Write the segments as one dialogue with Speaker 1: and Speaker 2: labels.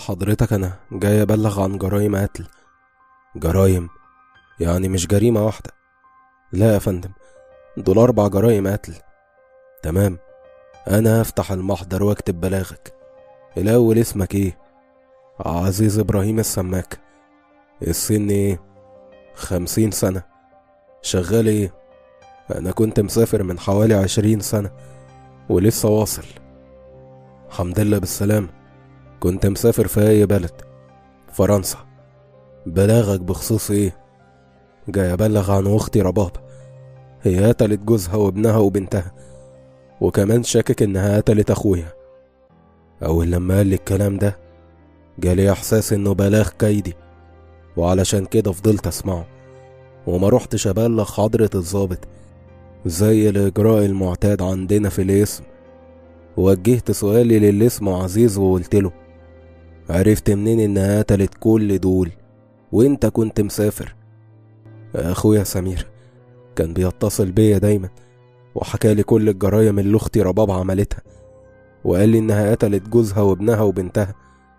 Speaker 1: حضرتك أنا جاي أبلغ عن جرايم قتل جرايم يعني مش جريمة واحدة لا يا فندم دول أربع جرايم قتل تمام أنا هفتح المحضر وأكتب بلاغك الأول اسمك إيه؟ عزيز إبراهيم السماك السن إيه؟ خمسين سنة شغال إيه؟ أنا كنت مسافر من حوالي عشرين سنة ولسه واصل حمد لله بالسلامة كنت مسافر في أي بلد فرنسا بلاغك بخصوص إيه؟ جاي أبلغ عن أختي رباب هي قتلت جوزها وابنها وبنتها وكمان شاكك إنها قتلت أخويا أول لما قال لي الكلام ده جالي إحساس إنه بلاغ كيدي وعلشان كده فضلت أسمعه وما روحتش أبلغ حضرة الظابط زي الإجراء المعتاد عندنا في الاسم وجهت سؤالي للي اسمه عزيز وقلت له عرفت منين إنها قتلت كل دول وإنت كنت مسافر أخويا سمير كان بيتصل بيا دايما وحكالي كل الجرايم اللي أختي رباب عملتها وقال لي إنها قتلت جوزها وابنها وبنتها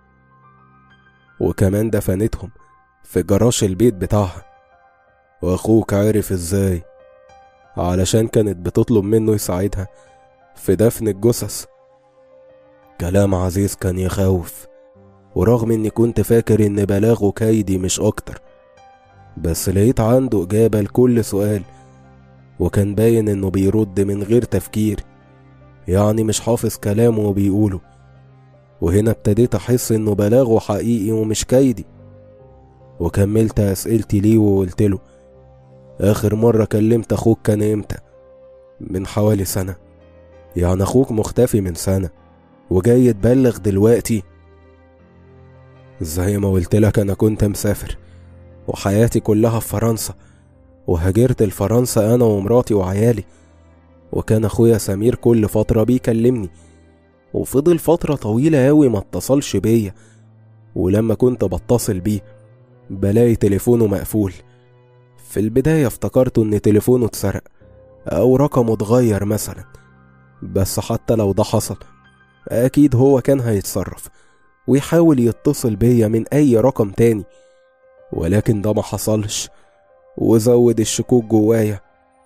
Speaker 1: وكمان دفنتهم في جراش البيت بتاعها وأخوك عارف إزاي علشان كانت بتطلب منه يساعدها في دفن الجثث كلام عزيز كان يخوف ورغم اني كنت فاكر ان بلاغه كيدي مش اكتر بس لقيت عنده اجابة لكل سؤال وكان باين انه بيرد من غير تفكير يعني مش حافظ كلامه وبيقوله وهنا ابتديت احس انه بلاغه حقيقي ومش كيدي وكملت اسئلتي ليه وقلت له اخر مرة كلمت اخوك كان امتى من حوالي سنة يعني اخوك مختفي من سنة وجاي تبلغ دلوقتي زي ما قلت لك انا كنت مسافر وحياتي كلها في فرنسا وهاجرت لفرنسا انا ومراتي وعيالي وكان اخويا سمير كل فترة بيكلمني وفضل فترة طويلة أوي ما اتصلش بيا ولما كنت بتصل بيه بلاقي تليفونه مقفول في البداية افتكرت ان تليفونه اتسرق او رقمه اتغير مثلا بس حتى لو ده حصل اكيد هو كان هيتصرف ويحاول يتصل بيا من اي رقم تاني ولكن ده ما حصلش وزود الشكوك جوايا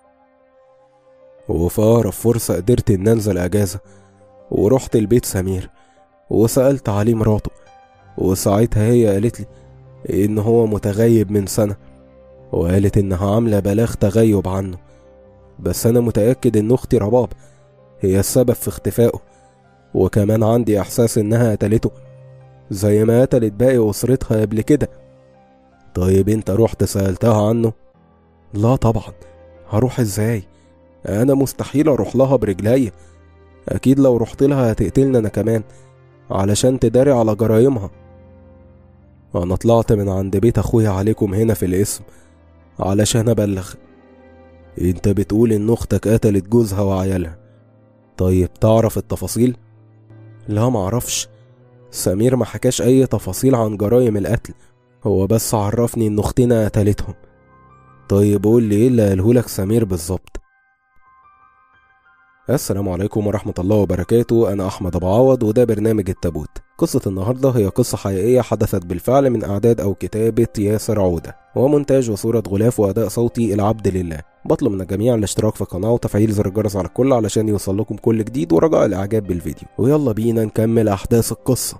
Speaker 1: وفي أقرب فرصة قدرت إن أنزل أجازة ورحت البيت سمير وسألت عليه مراته وساعتها هي قالت لي إن هو متغيب من سنة وقالت إنها عاملة بلاغ تغيب عنه بس أنا متأكد إن أختي رباب هي السبب في اختفائه وكمان عندي إحساس إنها قتلته زي ما قتلت باقي أسرتها قبل كده طيب أنت رحت سألتها عنه؟ لا طبعا هروح إزاي؟ أنا مستحيل أروح لها برجليا أكيد لو رحت لها هتقتلني أنا كمان علشان تداري على جرايمها أنا طلعت من عند بيت أخويا عليكم هنا في الاسم علشان أبلغ أنت بتقول إن أختك قتلت جوزها وعيالها طيب تعرف التفاصيل؟ لا معرفش سمير ما حكاش أي تفاصيل عن جرايم القتل هو بس عرفني إن أختنا قتلتهم طيب قول لي إيه اللي قالهولك سمير بالظبط السلام عليكم ورحمة الله وبركاته أنا أحمد أبو عوض وده برنامج التابوت قصة النهاردة هي قصة حقيقية حدثت بالفعل من إعداد أو كتابة ياسر عودة ومونتاج وصورة غلاف وأداء صوتي العبد لله بطلب من الجميع الاشتراك في القناة وتفعيل زر الجرس على الكل علشان يوصل لكم كل جديد ورجاء الإعجاب بالفيديو ويلا بينا نكمل أحداث القصة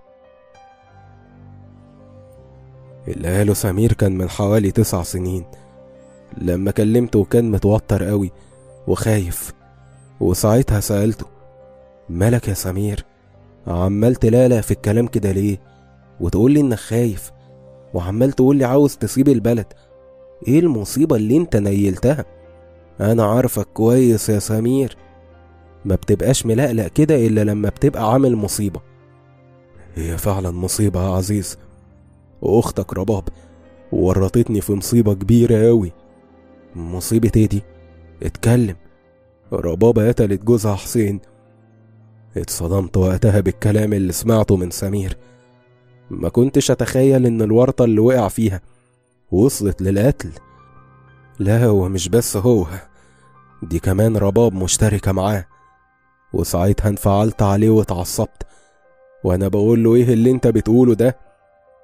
Speaker 1: اللي قاله سمير كان من حوالي تسع سنين لما كلمته كان متوتر قوي وخايف وساعتها سألته مالك يا سمير عمال تلالع في الكلام كده ليه وتقول لي انك خايف وعمال تقول لي عاوز تسيب البلد ايه المصيبة اللي انت نيلتها انا عارفك كويس يا سمير ما بتبقاش ملقلق كده الا لما بتبقى عامل مصيبة هي فعلا مصيبة يا عزيز واختك رباب ورطتني في مصيبة كبيرة اوي مصيبة ايه دي اتكلم ربابة قتلت جوزها حسين اتصدمت وقتها بالكلام اللي سمعته من سمير ما كنتش أتخيل إن الورطة اللي وقع فيها وصلت للقتل لا هو مش بس هو دي كمان رباب مشتركة معاه وساعتها انفعلت عليه واتعصبت وانا بقول له ايه اللي انت بتقوله ده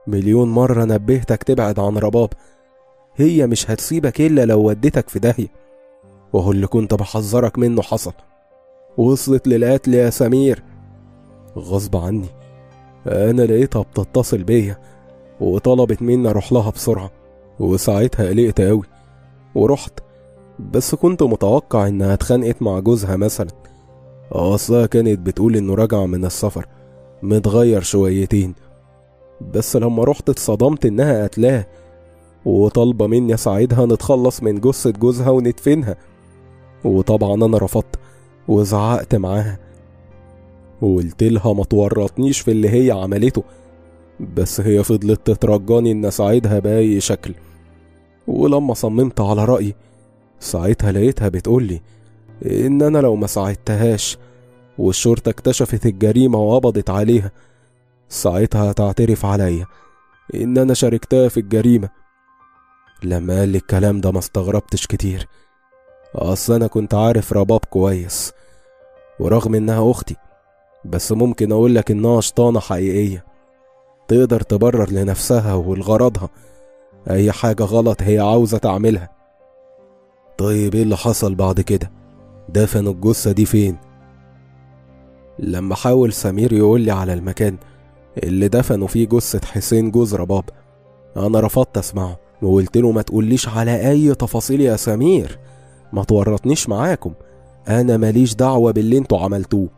Speaker 1: مليون مرة نبهتك تبعد عن رباب هي مش هتسيبك إلا لو وديتك في داهية وهو اللي كنت بحذرك منه حصل وصلت للقتل يا سمير غصب عني أنا لقيتها بتتصل بيا وطلبت مني أروح لها بسرعة وساعتها قلقت أوي ورحت بس كنت متوقع إنها اتخانقت مع جوزها مثلا أصلها كانت بتقول إنه راجع من السفر متغير شويتين بس لما رحت اتصدمت إنها قتلاه وطالبة مني أساعدها نتخلص من جثة جوزها وندفنها وطبعا أنا رفضت وزعقت معاها وقلت لها ما تورطنيش في اللي هي عملته بس هي فضلت تترجاني إن أساعدها بأي شكل ولما صممت على رأيي ساعتها لقيتها بتقولي إن أنا لو ما ساعدتهاش والشرطة اكتشفت الجريمة وقبضت عليها ساعتها هتعترف عليا إن أنا شاركتها في الجريمة لما قال لي الكلام ده ما استغربتش كتير أصل أنا كنت عارف رباب كويس ورغم إنها أختي بس ممكن أقولك إنها شطانة حقيقية تقدر تبرر لنفسها ولغرضها أي حاجة غلط هي عاوزة تعملها طيب إيه اللي حصل بعد كده؟ دفنوا الجثة دي فين؟ لما حاول سمير يقول لي على المكان اللي دفنوا فيه جثة حسين جوز رباب أنا رفضت أسمعه وقلت له ما تقوليش على أي تفاصيل يا سمير ما تورطنيش معاكم أنا ماليش دعوة باللي انتوا عملتوه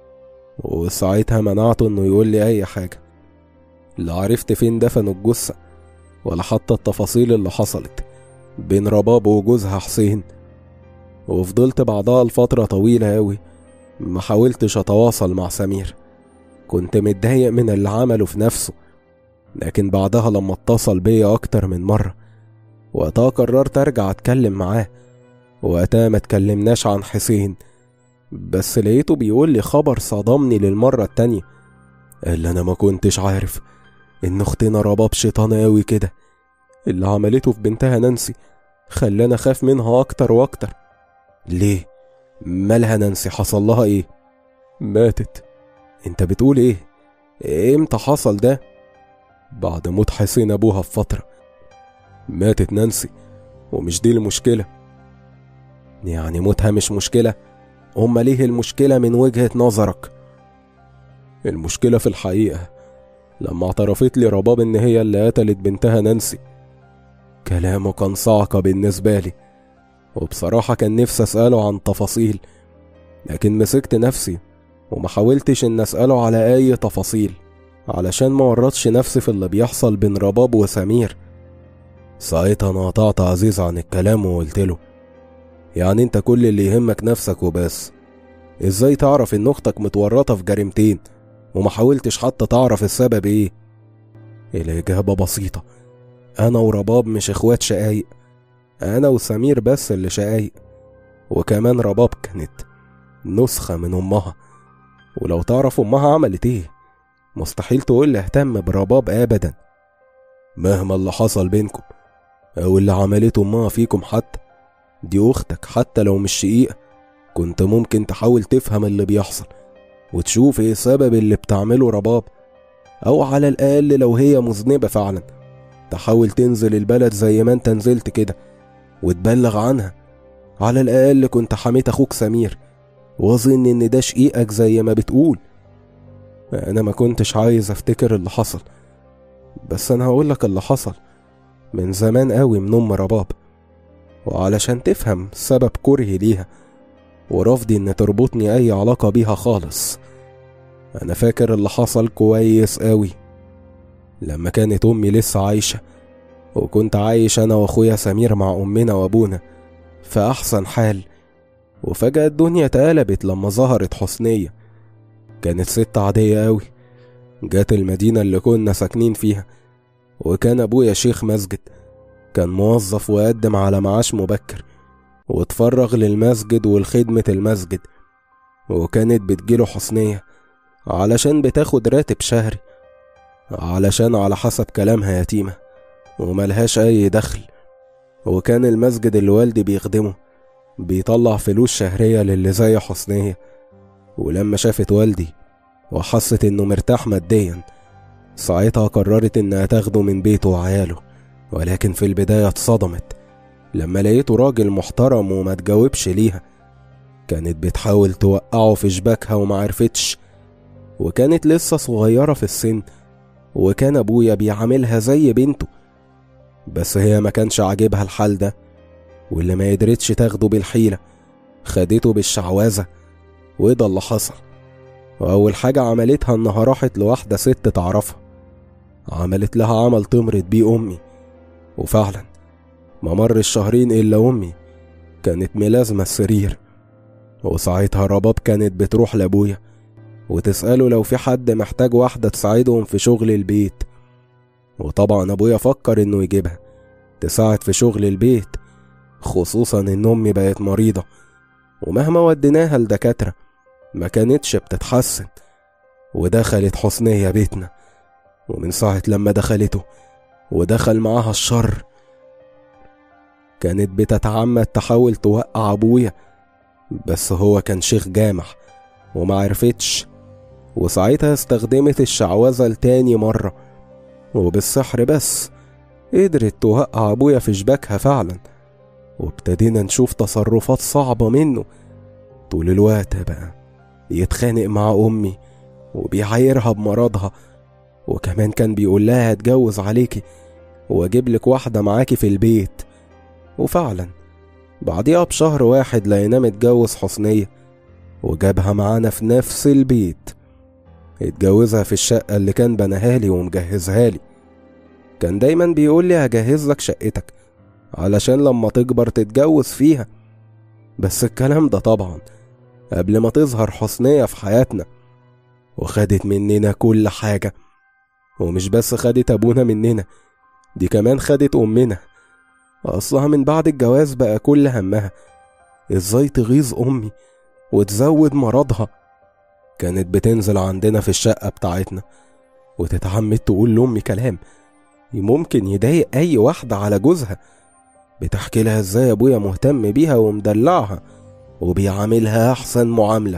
Speaker 1: وساعتها منعته إنه يقول لي أي حاجة لا عرفت فين دفنوا الجثة ولا حتى التفاصيل اللي حصلت بين رباب وجوزها حسين وفضلت بعدها لفترة طويلة أوي ما حاولتش أتواصل مع سمير كنت متضايق من اللي عمله في نفسه لكن بعدها لما اتصل بيا أكتر من مرة وقتها قررت أرجع أتكلم معاه وقتها ما اتكلمناش عن حسين بس لقيته بيقول لي خبر صدمني للمرة التانية اللي أنا ما كنتش عارف إن أختنا رباب شيطانة أوي كده اللي عملته في بنتها نانسي خلاني أخاف منها أكتر وأكتر ليه؟ مالها نانسي حصل لها إيه؟ ماتت أنت بتقول إيه؟ إمتى حصل ده؟ بعد موت حسين أبوها بفترة ماتت نانسي ومش دي المشكلة يعني موتها مش مشكلة أما ليه المشكلة من وجهة نظرك المشكلة في الحقيقة لما اعترفت لي رباب إن هي اللي قتلت بنتها نانسي كلامه كان صعقة بالنسبة لي وبصراحة كان نفسي أسأله عن تفاصيل لكن مسكت نفسي وما حاولتش إن أسأله على أي تفاصيل علشان ما ورطش نفسي في اللي بيحصل بين رباب وسمير ساعتها أنا قطعت عزيز عن الكلام وقلت له يعني انت كل اللي يهمك نفسك وبس ازاي تعرف ان اختك متورطة في جريمتين وما حاولتش حتى تعرف السبب ايه الاجابة بسيطة انا ورباب مش اخوات شقايق انا وسمير بس اللي شقايق وكمان رباب كانت نسخة من امها ولو تعرف امها عملت ايه مستحيل تقول لي اهتم برباب ابدا مهما اللي حصل بينكم او اللي عملته امها فيكم حتى دي اختك حتى لو مش شقيقة كنت ممكن تحاول تفهم اللي بيحصل وتشوف ايه سبب اللي بتعمله رباب او على الاقل لو هي مذنبة فعلا تحاول تنزل البلد زي ما انت نزلت كده وتبلغ عنها على الاقل كنت حميت اخوك سمير واظن ان ده شقيقك زي ما بتقول انا ما كنتش عايز افتكر اللي حصل بس انا هقولك اللي حصل من زمان قوي من ام رباب وعلشان تفهم سبب كرهي ليها ورفضي ان تربطني اي علاقة بيها خالص انا فاكر اللي حصل كويس قوي لما كانت امي لسه عايشة وكنت عايش انا واخويا سمير مع امنا وابونا في احسن حال وفجأة الدنيا اتقلبت لما ظهرت حسنية كانت ست عادية قوي جات المدينة اللي كنا ساكنين فيها وكان ابويا شيخ مسجد كان موظف وقدم على معاش مبكر واتفرغ للمسجد ولخدمة المسجد وكانت بتجيله حسنية علشان بتاخد راتب شهري علشان على حسب كلامها يتيمة وملهاش أي دخل وكان المسجد اللي والدي بيخدمه بيطلع فلوس شهرية للي زي حسنية ولما شافت والدي وحست إنه مرتاح ماديا ساعتها قررت إنها تاخده من بيته وعياله ولكن في البداية اتصدمت لما لقيته راجل محترم وما تجاوبش ليها كانت بتحاول توقعه في شباكها ومعرفتش وكانت لسه صغيرة في السن وكان أبويا بيعاملها زي بنته بس هي ما كانش عاجبها الحال ده واللي ما قدرتش تاخده بالحيلة خدته بالشعوذة وده اللي حصل وأول حاجة عملتها إنها راحت لواحدة ست تعرفها عملت لها عمل تمرض بيه أمي وفعلا ما مر الشهرين إلا أمي كانت ملازمة السرير وساعتها رباب كانت بتروح لأبويا وتسأله لو في حد محتاج واحدة تساعدهم في شغل البيت وطبعا أبويا فكر إنه يجيبها تساعد في شغل البيت خصوصا إن أمي بقت مريضة ومهما وديناها لدكاترة ما كانتش بتتحسن ودخلت حسنية بيتنا ومن ساعة لما دخلته ودخل معاها الشر كانت بتتعمد تحاول توقع أبويا بس هو كان شيخ جامح ومعرفتش وساعتها استخدمت الشعوذة لتاني مرة وبالسحر بس قدرت توقع أبويا في شباكها فعلا وابتدينا نشوف تصرفات صعبة منه طول الوقت بقى يتخانق مع أمي وبيعايرها بمرضها وكمان كان بيقول لها هتجوز عليكي واجيب لك واحدة معاكي في البيت وفعلا بعديها بشهر واحد لقيناه متجوز حسنية وجابها معانا في نفس البيت اتجوزها في الشقة اللي كان بناها لي ومجهزها لي كان دايما بيقول لي هجهز لك شقتك علشان لما تكبر تتجوز فيها بس الكلام ده طبعا قبل ما تظهر حسنية في حياتنا وخدت مننا كل حاجة ومش بس خدت أبونا مننا دي كمان خدت أمنا أصلها من بعد الجواز بقى كل همها إزاي تغيظ أمي وتزود مرضها كانت بتنزل عندنا في الشقة بتاعتنا وتتعمد تقول لأمي كلام ممكن يضايق أي واحدة على جوزها بتحكي لها إزاي أبويا مهتم بيها ومدلعها وبيعاملها أحسن معاملة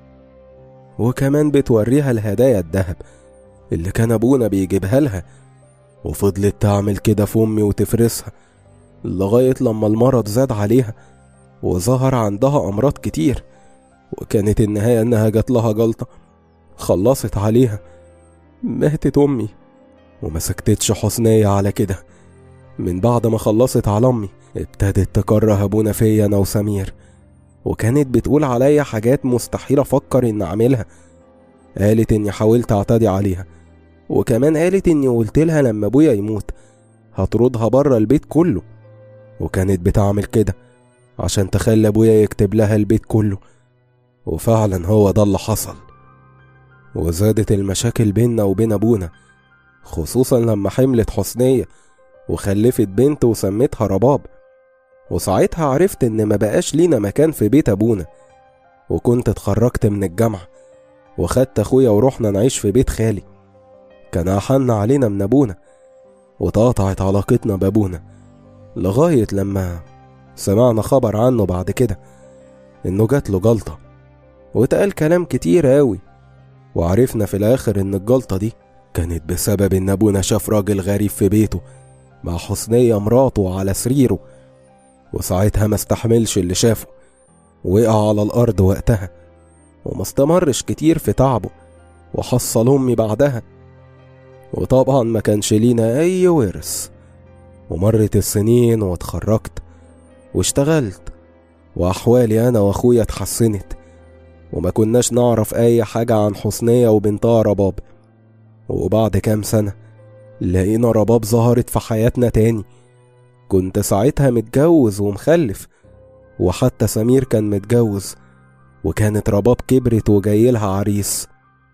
Speaker 1: وكمان بتوريها الهدايا الدهب اللي كان أبونا بيجيبها لها وفضلت تعمل كده في أمي وتفرسها لغاية لما المرض زاد عليها وظهر عندها أمراض كتير وكانت النهاية إنها جات لها جلطة خلصت عليها ماتت أمي وما سكتتش حسنية على كده من بعد ما خلصت على أمي ابتدت تكره أبونا فيا أنا وسمير وكانت بتقول عليا حاجات مستحيل أفكر إن أعملها قالت إني حاولت أعتدي عليها وكمان قالت إني قلت لها لما أبويا يموت هطردها بره البيت كله وكانت بتعمل كده عشان تخلي أبويا يكتب لها البيت كله وفعلا هو ده اللي حصل وزادت المشاكل بيننا وبين أبونا خصوصا لما حملت حسنية وخلفت بنت وسمتها رباب وساعتها عرفت إن ما بقاش لينا مكان في بيت أبونا وكنت اتخرجت من الجامعة وخدت أخويا ورحنا نعيش في بيت خالي كان أحن علينا من أبونا وتقطعت علاقتنا بأبونا لغاية لما سمعنا خبر عنه بعد كده إنه جات له جلطة واتقال كلام كتير أوي وعرفنا في الآخر إن الجلطة دي كانت بسبب إن أبونا شاف راجل غريب في بيته مع حسنية مراته على سريره وساعتها ما استحملش اللي شافه وقع على الأرض وقتها وما استمرش كتير في تعبه وحصل أمي بعدها وطبعا ما كانش لينا أي ورث ومرت السنين واتخرجت واشتغلت وأحوالي أنا وأخويا اتحسنت وما كناش نعرف أي حاجة عن حسنية وبنتها رباب وبعد كام سنة لقينا رباب ظهرت في حياتنا تاني كنت ساعتها متجوز ومخلف وحتى سمير كان متجوز وكانت رباب كبرت وجايلها عريس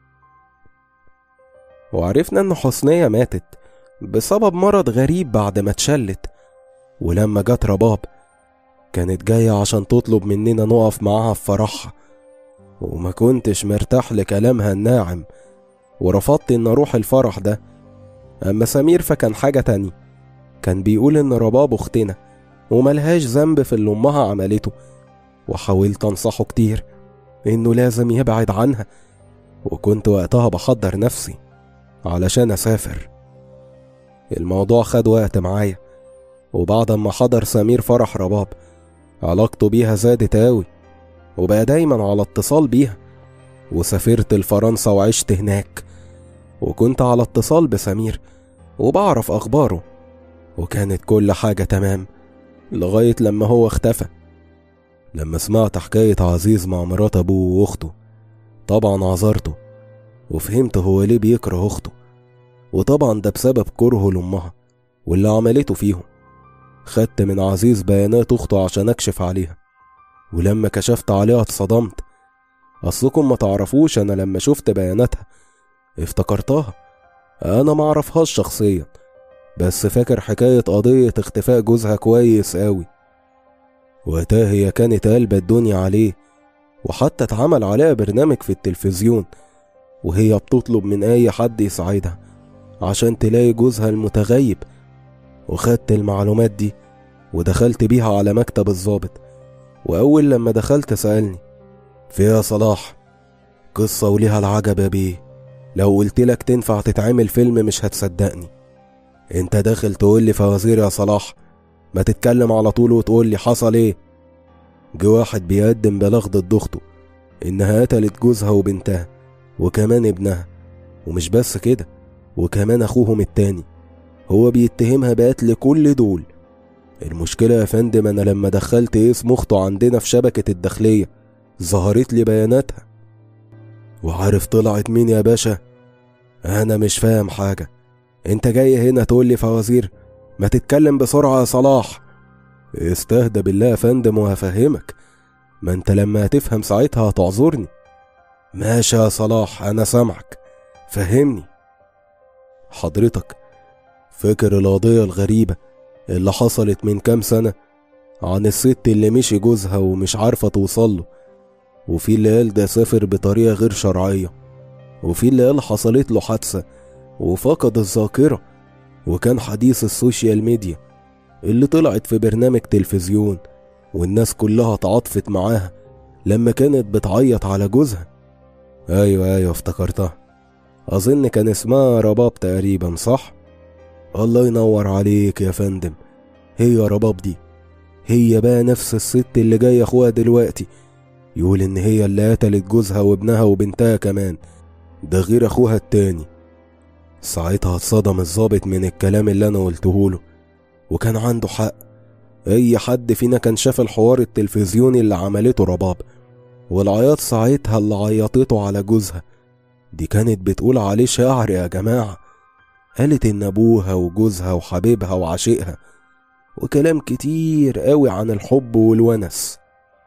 Speaker 1: وعرفنا ان حسنية ماتت بسبب مرض غريب بعد ما اتشلت ولما جت رباب كانت جاية عشان تطلب مننا نقف معاها في فرحها وما كنتش مرتاح لكلامها الناعم ورفضت ان اروح الفرح ده اما سمير فكان حاجة تانية كان بيقول ان رباب اختنا وملهاش ذنب في اللي امها عملته وحاولت انصحه كتير انه لازم يبعد عنها وكنت وقتها بحضر نفسي علشان أسافر الموضوع خد وقت معايا وبعد ما حضر سمير فرح رباب علاقته بيها زادت أوي وبقى دايما على اتصال بيها وسافرت لفرنسا وعشت هناك وكنت على اتصال بسمير وبعرف أخباره وكانت كل حاجة تمام لغاية لما هو اختفى لما سمعت حكاية عزيز مع مرات أبوه وأخته طبعا عذرته وفهمت هو ليه بيكره أخته وطبعا ده بسبب كرهه لأمها واللي عملته فيهم خدت من عزيز بيانات أخته عشان أكشف عليها ولما كشفت عليها اتصدمت أصلكم ما تعرفوش أنا لما شفت بياناتها افتكرتها أنا ما أعرفهاش شخصيا بس فاكر حكاية قضية اختفاء جوزها كويس قوي وقتها هي كانت قلبة الدنيا عليه وحتى اتعمل عليها برنامج في التلفزيون وهي بتطلب من أي حد يساعدها عشان تلاقي جوزها المتغيب وخدت المعلومات دي ودخلت بيها على مكتب الضابط وأول لما دخلت سألني فيها صلاح قصة وليها العجب يا بيه لو قلتلك تنفع تتعمل فيلم مش هتصدقني انت داخل تقول لي فوازير يا صلاح ما تتكلم على طول وتقول لي حصل ايه جه واحد بيقدم بلاغ ضد اخته انها قتلت جوزها وبنتها وكمان ابنها ومش بس كده وكمان اخوهم التاني هو بيتهمها بقتل كل دول المشكلة يا فندم انا لما دخلت اسم اخته عندنا في شبكة الداخلية ظهرت لي بياناتها وعارف طلعت مين يا باشا انا مش فاهم حاجة انت جاي هنا تقول لي فوازير ما تتكلم بسرعة يا صلاح استهدى بالله يا فندم وهفهمك ما انت لما هتفهم ساعتها هتعذرني ماشي يا صلاح انا سامعك فهمني حضرتك فاكر القضية الغريبة اللي حصلت من كام سنة عن الست اللي مشي جوزها ومش عارفة توصله وفي اللي قال ده سافر بطريقة غير شرعية وفي اللي قال حصلت له حادثة وفقد الذاكرة وكان حديث السوشيال ميديا اللي طلعت في برنامج تلفزيون والناس كلها تعاطفت معاها لما كانت بتعيط على جوزها ايوه ايوه افتكرتها اظن كان اسمها رباب تقريبا صح الله ينور عليك يا فندم هي رباب دي هي بقى نفس الست اللي جاي اخوها دلوقتي يقول ان هي اللي قتلت جوزها وابنها وبنتها كمان ده غير اخوها التاني ساعتها اتصدم الظابط من الكلام اللي انا قلته له وكان عنده حق اي حد فينا كان شاف الحوار التلفزيوني اللي عملته رباب والعياط ساعتها اللي عيطته على جوزها دي كانت بتقول عليه شعر يا جماعة قالت ان ابوها وجوزها وحبيبها وعشيقها وكلام كتير قوي عن الحب والونس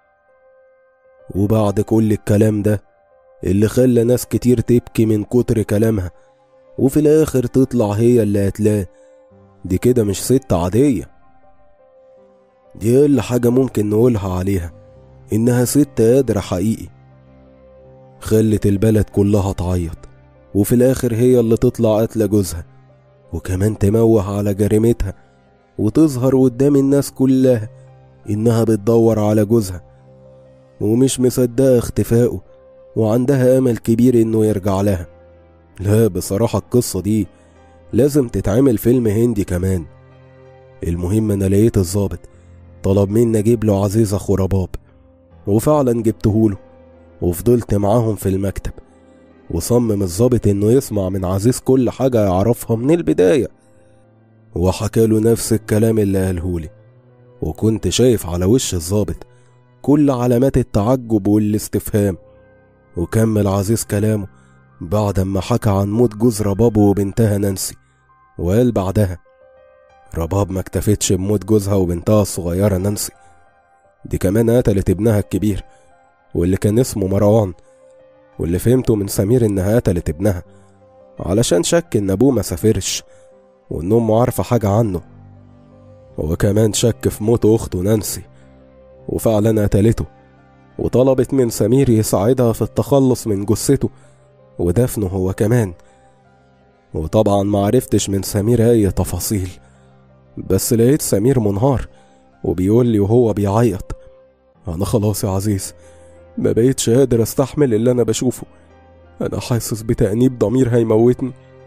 Speaker 1: وبعد كل الكلام ده اللي خلى ناس كتير تبكي من كتر كلامها وفي الآخر تطلع هي اللي هتلاه دي كده مش ست عادية دي أقل حاجة ممكن نقولها عليها إنها ست قادرة حقيقي خلت البلد كلها تعيط وفي الآخر هي اللي تطلع قاتلة جوزها وكمان تموه على جريمتها وتظهر قدام الناس كلها إنها بتدور على جوزها ومش مصدقة اختفائه وعندها أمل كبير إنه يرجع لها لا بصراحة القصة دي لازم تتعمل فيلم هندي كمان المهم أنا لقيت الظابط طلب مني أجيب له عزيز أخو رباب وفعلا جبتهوله وفضلت معاهم في المكتب وصمم الظابط إنه يسمع من عزيز كل حاجة يعرفها من البداية وحكاله نفس الكلام اللي قالهولي وكنت شايف على وش الظابط كل علامات التعجب والاستفهام وكمل عزيز كلامه بعد ما حكى عن موت جوز رباب وبنتها نانسي وقال بعدها رباب ما اكتفتش بموت جوزها وبنتها الصغيرة نانسي دي كمان قتلت ابنها الكبير واللي كان اسمه مروان واللي فهمته من سمير انها قتلت ابنها علشان شك ان ابوه ما سافرش وان امه عارفة حاجة عنه وكمان شك في موت اخته نانسي وفعلا قتلته وطلبت من سمير يساعدها في التخلص من جثته ودفنه هو كمان وطبعا ما عرفتش من سمير اي تفاصيل بس لقيت سمير منهار وبيقول لي وهو بيعيط انا خلاص يا عزيز ما بقيتش قادر استحمل اللي انا بشوفه انا حاسس بتأنيب ضمير هيموتني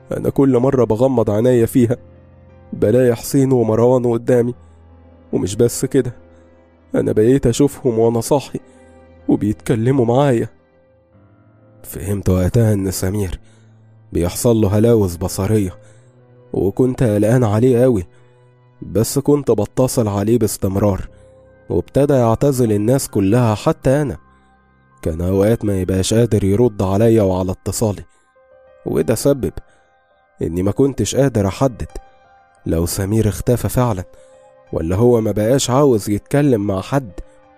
Speaker 1: أنا كل مرة بغمض عينيا فيها بلاقي حسين ومروان قدامي ومش بس كده أنا بقيت أشوفهم وأنا صاحي وبيتكلموا معايا فهمت وقتها إن سمير بيحصل له هلاوس بصرية وكنت قلقان عليه قوي بس كنت بتصل عليه باستمرار وابتدى يعتزل الناس كلها حتى أنا كان أوقات ما يبقاش قادر يرد عليا وعلى اتصالي وده سبب إني ما كنتش قادر أحدد لو سمير اختفى فعلا ولا هو ما بقاش عاوز يتكلم مع حد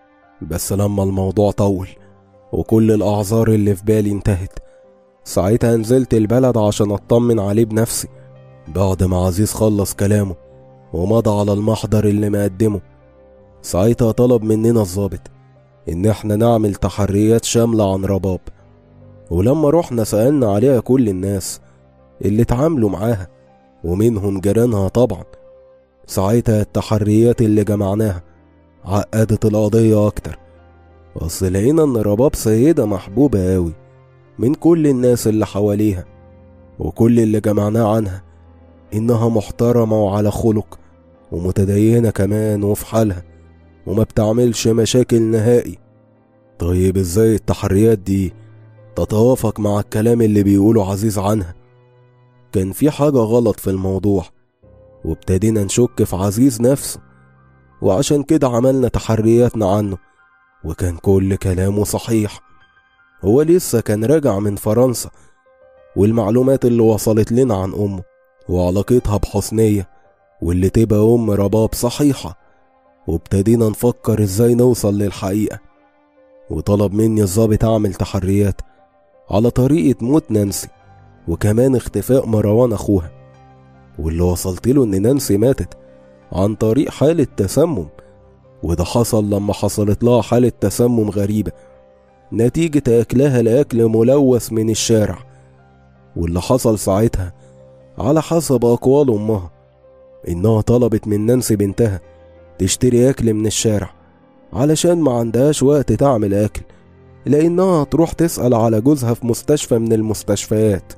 Speaker 1: بس لما الموضوع طول وكل الأعذار اللي في بالي انتهت ساعتها نزلت البلد عشان أطمن عليه بنفسي بعد ما عزيز خلص كلامه ومضى على المحضر اللي مقدمه ساعتها طلب مننا الظابط إن احنا نعمل تحريات شاملة عن رباب ولما رحنا سألنا عليها كل الناس اللي اتعاملوا معاها ومنهم جيرانها طبعا ساعتها التحريات اللي جمعناها عقدت القضية أكتر أصل لقينا إن رباب سيدة محبوبة أوي من كل الناس اللي حواليها وكل اللي جمعناه عنها إنها محترمة وعلى خلق ومتدينة كمان وفي حالها وما بتعملش مشاكل نهائي طيب ازاي التحريات دي تتوافق مع الكلام اللي بيقوله عزيز عنها كان في حاجة غلط في الموضوع وابتدينا نشك في عزيز نفسه وعشان كده عملنا تحرياتنا عنه وكان كل كلامه صحيح هو لسه كان راجع من فرنسا والمعلومات اللي وصلت لنا عن أمه وعلاقتها بحسنية واللي تبقى أم رباب صحيحة وابتدينا نفكر ازاي نوصل للحقيقة وطلب مني الظابط أعمل تحريات على طريقة موت نانسي وكمان اختفاء مروان أخوها واللي وصلت له إن نانسي ماتت عن طريق حالة تسمم وده حصل لما حصلت لها حالة تسمم غريبة نتيجة أكلها لأكل ملوث من الشارع واللي حصل ساعتها على حسب أقوال أمها إنها طلبت من نانسي بنتها تشتري أكل من الشارع علشان ما عندهاش وقت تعمل أكل لأنها تروح تسأل على جوزها في مستشفى من المستشفيات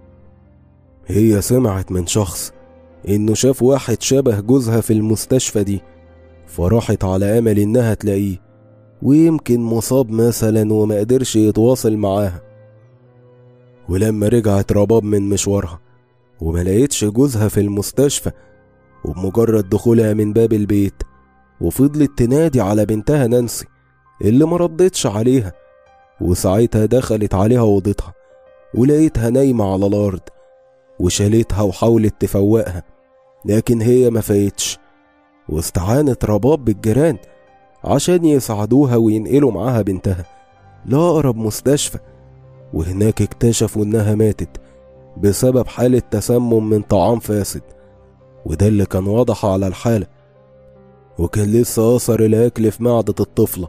Speaker 1: هي سمعت من شخص إنه شاف واحد شبه جوزها في المستشفى دي فراحت على أمل إنها تلاقيه ويمكن مصاب مثلا وما قدرش يتواصل معاها ولما رجعت رباب من مشوارها وما لقيتش جوزها في المستشفى وبمجرد دخولها من باب البيت وفضلت تنادي على بنتها نانسي اللي ما ردتش عليها وساعتها دخلت عليها اوضتها ولقيتها نايمة على الأرض وشالتها وحاولت تفوقها لكن هي ما فايتش واستعانت رباب بالجيران عشان يساعدوها وينقلوا معاها بنتها لأقرب مستشفى وهناك اكتشفوا إنها ماتت بسبب حالة تسمم من طعام فاسد وده اللي كان واضح على الحالة وكان لسه أثر الأكل في معدة الطفلة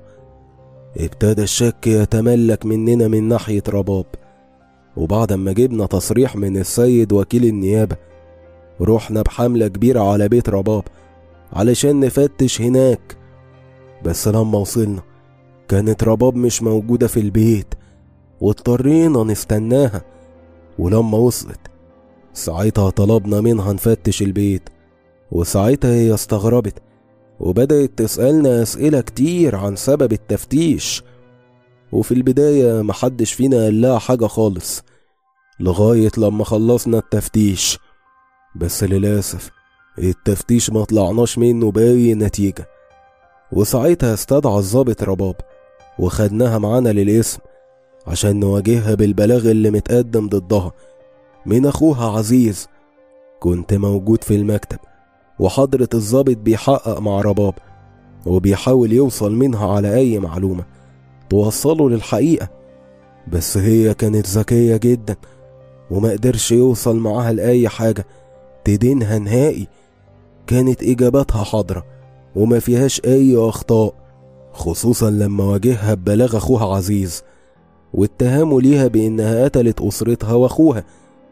Speaker 1: ابتدى الشك يتملك مننا من ناحية رباب وبعد ما جبنا تصريح من السيد وكيل النيابة رحنا بحملة كبيرة على بيت رباب علشان نفتش هناك بس لما وصلنا كانت رباب مش موجودة في البيت واضطرينا نستناها ولما وصلت ساعتها طلبنا منها نفتش البيت وساعتها هي استغربت وبدأت تسألنا أسئلة كتير عن سبب التفتيش وفي البداية محدش فينا قال لها حاجة خالص لغاية لما خلصنا التفتيش بس للأسف التفتيش ما طلعناش منه بأي نتيجة وساعتها استدعى الظابط رباب وخدناها معانا للاسم عشان نواجهها بالبلاغ اللي متقدم ضدها من أخوها عزيز كنت موجود في المكتب وحضرة الظابط بيحقق مع رباب وبيحاول يوصل منها على أي معلومة توصله للحقيقة بس هي كانت ذكية جدا وما قدرش يوصل معاها لأي حاجة تدينها نهائي كانت إجاباتها حاضرة وما فيهاش أي أخطاء خصوصا لما واجهها ببلاغ أخوها عزيز واتهامه ليها بإنها قتلت أسرتها وأخوها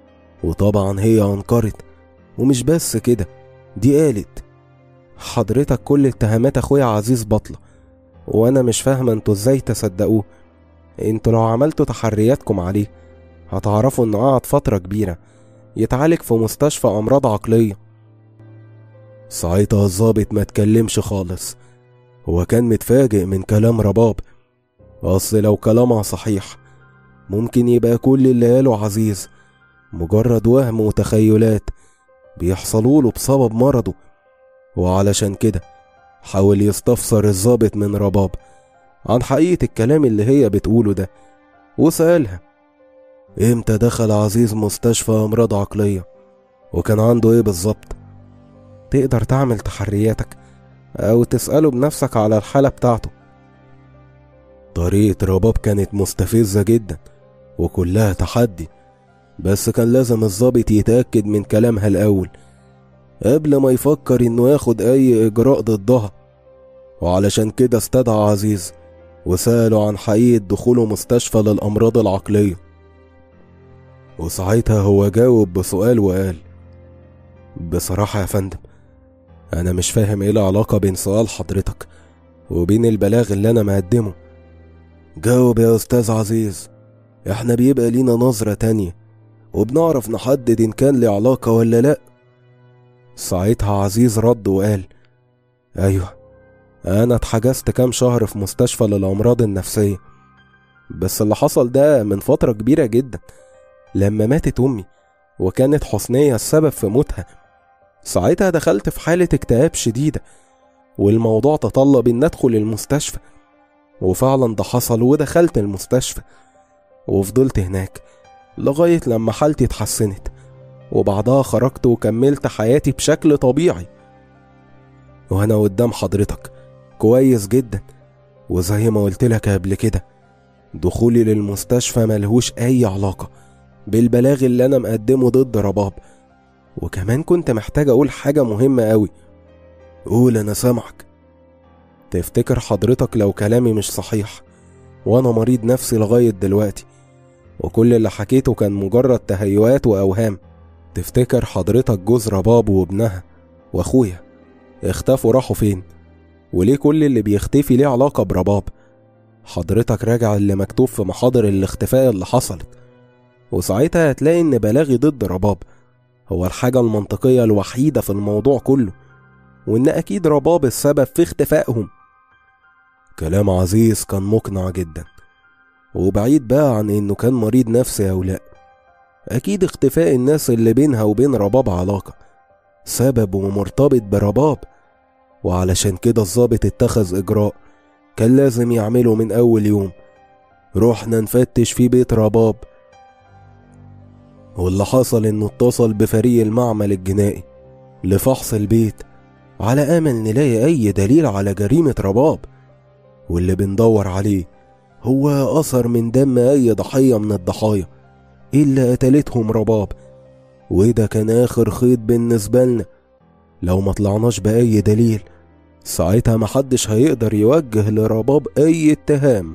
Speaker 1: وطبعا هي أنكرت ومش بس كده دي قالت حضرتك كل اتهامات أخويا عزيز بطلة وأنا مش فاهمة انتوا ازاي تصدقوه انتوا لو عملتوا تحرياتكم عليه هتعرفوا انه قعد فترة كبيرة يتعالج في مستشفى أمراض عقلية ساعتها الظابط ما تكلمش خالص هو كان متفاجئ من كلام رباب أصل لو كلامها صحيح ممكن يبقى كل اللي قاله عزيز مجرد وهم وتخيلات بيحصلوا له بسبب مرضه وعلشان كده حاول يستفسر الظابط من رباب عن حقيقة الكلام اللي هي بتقوله ده وسألها امتى دخل عزيز مستشفى أمراض عقلية وكان عنده ايه بالظبط تقدر تعمل تحرياتك أو تسأله بنفسك على الحالة بتاعته طريقة رباب كانت مستفزة جدا وكلها تحدي بس كان لازم الظابط يتأكد من كلامها الأول قبل ما يفكر إنه ياخد أي إجراء ضدها وعلشان كده استدعى عزيز وسأله عن حقيقة دخوله مستشفى للأمراض العقلية وساعتها هو جاوب بسؤال وقال بصراحة يا فندم أنا مش فاهم إيه العلاقة بين سؤال حضرتك وبين البلاغ اللي أنا مقدمه جاوب يا أستاذ عزيز إحنا بيبقى لينا نظرة تانية وبنعرف نحدد إن كان لي علاقة ولا لأ ساعتها عزيز رد وقال أيوه أنا اتحجزت كام شهر في مستشفى للأمراض النفسية بس اللي حصل ده من فترة كبيرة جدا لما ماتت أمي وكانت حسنية السبب في موتها ساعتها دخلت في حالة اكتئاب شديدة والموضوع تطلب إن أدخل المستشفى وفعلا ده حصل ودخلت المستشفى وفضلت هناك لغاية لما حالتي اتحسنت وبعدها خرجت وكملت حياتي بشكل طبيعي وأنا قدام حضرتك كويس جدا وزي ما قلت لك قبل كده دخولي للمستشفى ملهوش أي علاقة بالبلاغ اللي أنا مقدمه ضد رباب وكمان كنت محتاج أقول حاجة مهمة أوي قول أنا سامعك تفتكر حضرتك لو كلامي مش صحيح وأنا مريض نفسي لغاية دلوقتي وكل اللي حكيته كان مجرد تهيؤات وأوهام تفتكر حضرتك جوز رباب وابنها وأخويا اختفوا راحوا فين وليه كل اللي بيختفي ليه علاقة برباب حضرتك راجع اللي مكتوب في محاضر الاختفاء اللي حصلت وساعتها هتلاقي ان بلاغي ضد رباب هو الحاجة المنطقية الوحيدة في الموضوع كله وان اكيد رباب السبب في اختفائهم كلام عزيز كان مقنع جدا وبعيد بقى عن انه كان مريض نفسي او لا اكيد اختفاء الناس اللي بينها وبين رباب علاقة سبب ومرتبط برباب وعلشان كده الظابط اتخذ اجراء كان لازم يعمله من اول يوم رحنا نفتش في بيت رباب واللي حصل انه اتصل بفريق المعمل الجنائي لفحص البيت على امل نلاقي اي دليل على جريمة رباب واللي بندور عليه هو اثر من دم اي ضحية من الضحايا اللي قتلتهم رباب وده كان اخر خيط بالنسبة لنا لو ما طلعناش بأي دليل ساعتها محدش هيقدر يوجه لرباب أي اتهام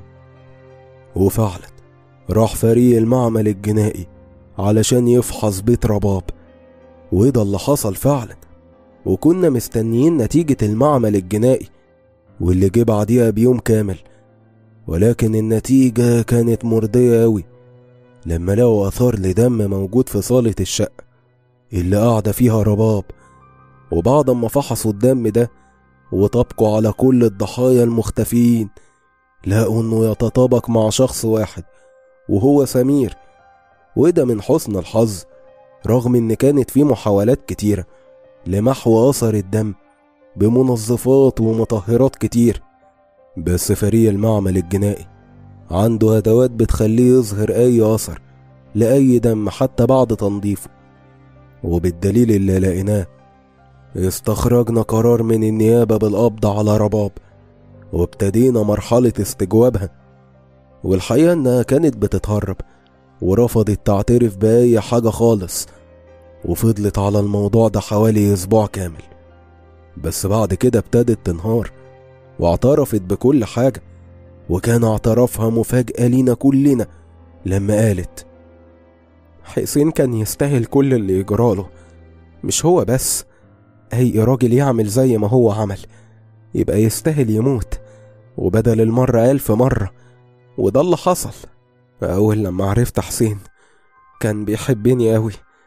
Speaker 1: وفعلا راح فريق المعمل الجنائي علشان يفحص بيت رباب وده اللي حصل فعلا وكنا مستنيين نتيجة المعمل الجنائي واللي جه بعديها بيوم كامل ولكن النتيجة كانت مرضية أوي لما لقوا آثار لدم موجود في صالة الشقة اللي قاعدة فيها رباب وبعد ما فحصوا الدم ده وطبقوا على كل الضحايا المختفيين لقوا انه يتطابق مع شخص واحد وهو سمير وده من حسن الحظ رغم ان كانت في محاولات كتيرة لمحو اثر الدم بمنظفات ومطهرات كتير بس فريق المعمل الجنائي عنده ادوات بتخليه يظهر اي اثر لاي دم حتى بعد تنظيفه وبالدليل اللي لقيناه استخرجنا قرار من النيابة بالقبض على رباب وابتدينا مرحلة استجوابها والحقيقة إنها كانت بتتهرب ورفضت تعترف بأي حاجة خالص وفضلت على الموضوع ده حوالي أسبوع كامل بس بعد كده ابتدت تنهار واعترفت بكل حاجة وكان اعترافها مفاجأة لينا كلنا لما قالت حسين كان يستاهل كل اللي يجراله مش هو بس أي راجل يعمل زي ما هو عمل يبقى يستاهل يموت وبدل المرة ألف مرة وده اللي حصل أول لما عرفت حسين كان بيحبني أوي